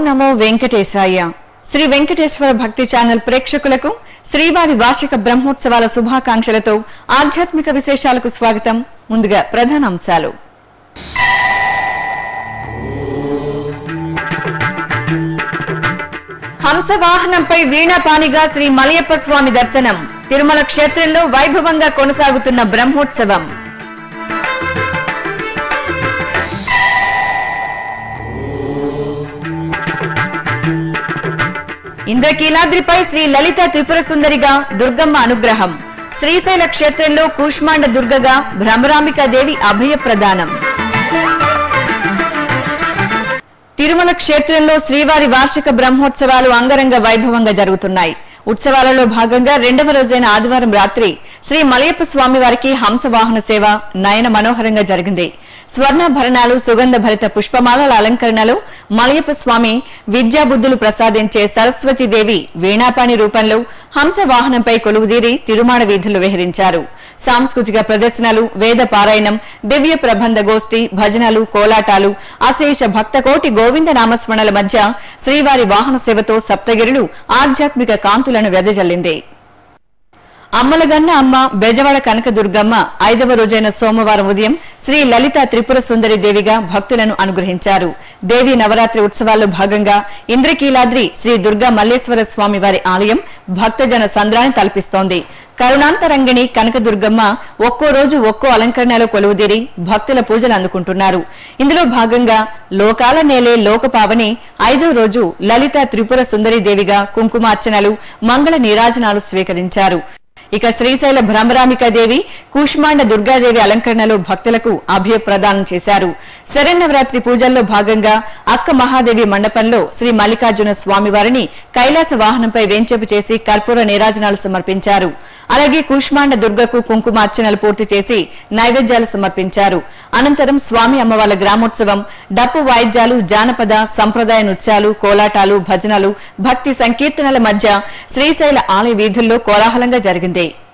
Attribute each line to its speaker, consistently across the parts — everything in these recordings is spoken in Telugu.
Speaker 1: నమో వెంకటేశాయ శ్రీ వెంకటేశ్వర భక్తి ఛానల్ ప్రేక్షకులకు శ్రీవారి వార్షిక బ్రహ్మోత్సవాల శుభాకాంక్షలతో ఆధ్యాత్మిక విశేషాలకు స్వాగతం ముందుగా ప్రధాన అంశాలు హంసవాహనంపై వీణాపానిగా శ్రీ మలయప్ప స్వామి దర్శనం తిరుమల క్షేత్రంలో వైభవంగా కొనసాగుతున్న బ్రహ్మోత్సవం ఇంద్రకీలాద్రిపై శ్రీ లలిత త్రిపుర సుందరిగా దుర్గమ్మ అనుగ్రహం శ్రీశైల క్షేత్రంలో కూష్మాండ దుర్గగా భ్రమరాంబికాదేవి అభయ ప్రదానం తిరుమల క్షేత్రంలో శ్రీవారి వార్షిక బ్రహ్మోత్సవాలు అంగరంగ వైభవంగా జరుగుతున్నాయి ఉత్సవాలలో భాగంగా రెండవ రోజైన ఆదివారం రాత్రి శ్రీ మలయప్ప స్వామి వారికి హంసవాహన సేవ నయన మనోహరంగా జరిగింది స్వర్ణాభరణాలు సుగంధ భరిత పుష్పమాలల అలంకరణలో మలయప్ప స్వామి విద్యాబుద్ధులు ప్రసాదించే సరస్వతీదేవి వీణాపాణి రూపంలో హంస వాహనంపై కొలువుదీరి తిరుమాడ వీధులు విహరించారు సాంస్కృతిక ప్రదర్శనలు వేద పారాయణం దివ్య ప్రబంధ గోష్ఠి భజనలు కోలాటాలు అశేష భక్తకోటి గోవింద నామస్మరణల మధ్య శ్రీవారి వాహన సేవతో సప్తగిరులు ఆధ్యాత్మిక కాంతులను వెదజల్లింది అమ్మలగన్న అమ్మ బెజవాడ కనకదుర్గమ్మ ఐదవ రోజైన సోమవారం ఉదయం శ్రీ లలిత త్రిపుర సుందరి దేవిగా భక్తులను అనుగ్రహించారు దేవి నవరాత్రి ఉత్సవాల్లో భాగంగా ఇంద్రకీలాద్రి శ్రీ దుర్గా మల్లేశ్వర స్వామి వారి ఆలయం భక్తజన సంద్రాన్ని తలపిస్తోంది కరుణాంతరంగిణి కనకదుర్గమ్మ ఒక్కో రోజు ఒక్కో అలంకరణలో కొలువుదీరి భక్తుల పూజలు అందుకుంటున్నారు ఇందులో భాగంగా లోకాల నేలే లోకపావని ఐదో రోజు లలిత త్రిపుర సుందరి దేవిగా కుంకుమార్చనలు మంగళ నీరాజనాలు స్వీకరించారు ఇక శ్రీశైల భ్రమరామికాదేవి కూష్మాండ దుర్గాదేవి అలంకరణలో భక్తులకు అభయ ప్రదానం చేశారు శరన్నవరాత్రి పూజల్లో భాగంగా అక్క మహాదేవి మండపంలో శ్రీ మల్లికార్జున స్వామివారిని కైలాస వాహనంపై వేంచేపు చేసి కర్పూర నీరాజనాలు సమర్పించారు అలాగే కూష్మాండ దుర్గకు కుంకుమార్చనలు పూర్తి చేసి నైవేద్యాలు సమర్పించారు అనంతరం స్వామి అమ్మవార్ల గ్రామోత్సవం డప్పు వాయిద్యాలు జానపద సంప్రదాయ నృత్యాలు కోలాటాలు భజనలు భక్తి సంకీర్తనల మధ్య శ్రీశైల ఆలయ వీధుల్లో కోలాహలంగా జరిగింది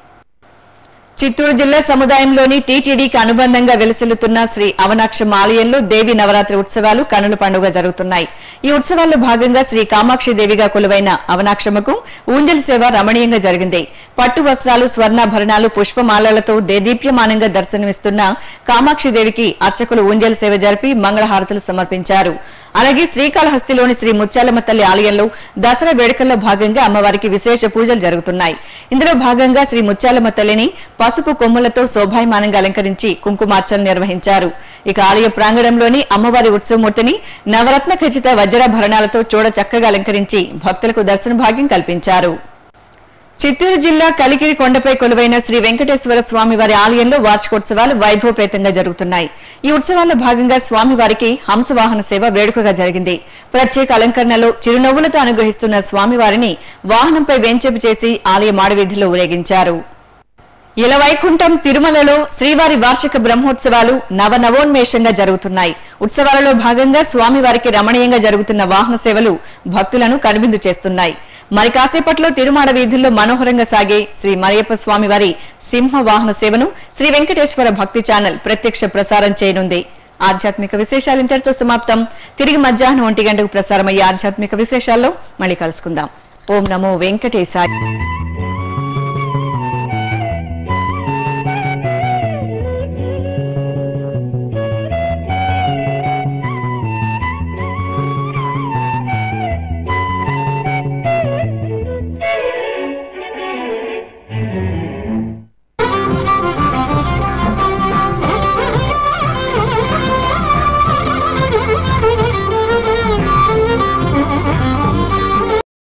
Speaker 1: చిత్తూరు జిల్లా సముదాయంలోని టీటీడీకి అనుబంధంగా వెలసిల్లుతున్న శ్రీ అవనాక్షం ఆలయంలో దేవి నవరాత్రి ఉత్సవాలు కనుల పండుగ జరుగుతున్నాయి ఈ ఉత్సవాల్లో భాగంగా శ్రీ కామాక్షి దేవిగా కొలువైన అవనాక్షమ్మకు ఊంజల్ సేవ రమణీయంగా జరిగింది పట్టు వస్త్రాలు స్వర్ణాభరణాలు పుష్పమాలలతో దేదీప్యమానంగా దర్శనమిస్తున్న కామాక్షి దేవికి అర్చకులు ఊంజల్ సేవ జరిపి మంగళహారతులు సమర్పించారు అలాగే శ్రీకాళహస్తిలోని శ్రీ ముత్యాలమ్మ తల్లి ఆలయంలో దసరా వేడుకల్లో భాగంగా అమ్మవారికి విశేష పూజలు జరుగుతున్నాయి ఇందులో భాగంగా శ్రీ ముత్యాలమ్మ తల్లిని పసుపు కొమ్ములతో శోభాయమానంగా అలంకరించి కుంకుమార్చనలు నిర్వహించారు ఇక ఆలయ ప్రాంగణంలోని అమ్మవారి ఉత్సవమూర్తిని నవరత్న ఖచ్చిత వజ్రాభరణాలతో చూడ చక్కగా అలంకరించి భక్తులకు దర్శన భాగ్యం కల్పించారు చిత్తూరు జిల్లా కలికిరి కొండపై కొలువైన శ్రీ వెంకటేశ్వర స్వామి వారి ఆలయంలో వార్షికోత్సవాలు వైభవపేతంగా జరుగుతున్నాయి ఈ ఉత్సవాల్లో భాగంగా స్వామివారికి హంసవాహన సేవ వేడుకగా జరిగింది ప్రత్యేక అలంకరణలో చిరునవ్వులతో అనుగ్రహిస్తున్న స్వామివారిని వాహనంపై వేంచేపు చేసి ఆలయ మాడవీధిలో ఊరేగించారు ఇలవైకుంఠం తిరుమలలో శ్రీవారి వార్షిక బ్రహ్మోత్సవాలు నవనవోన్మేషంగా జరుగుతున్నాయి ఉత్సవాలలో భాగంగా స్వామివారికి రమణీయంగా జరుగుతున్న వాహన సేవలు భక్తులను కనువిందు చేస్తున్నాయి మరి కాసేపట్లో తిరుమాడ వీధుల్లో మనోహరంగా సాగే శ్రీ మలయప్ప స్వామివారి సింహ వాహన సేవను శ్రీ వెంకటేశ్వర భక్తి ఛానల్ ప్రత్యక్ష ప్రసారం చేయనుంది ఆధ్యాత్మిక విశేషాలు ఇంతటితో సమాప్తం తిరిగి మధ్యాహ్నం ఒంటి గంటకు ప్రసారమయ్యే ఆధ్యాత్మిక విశేషాల్లో మళ్ళీ కలుసుకుందాం ఓం నమో వెంకటేశాయ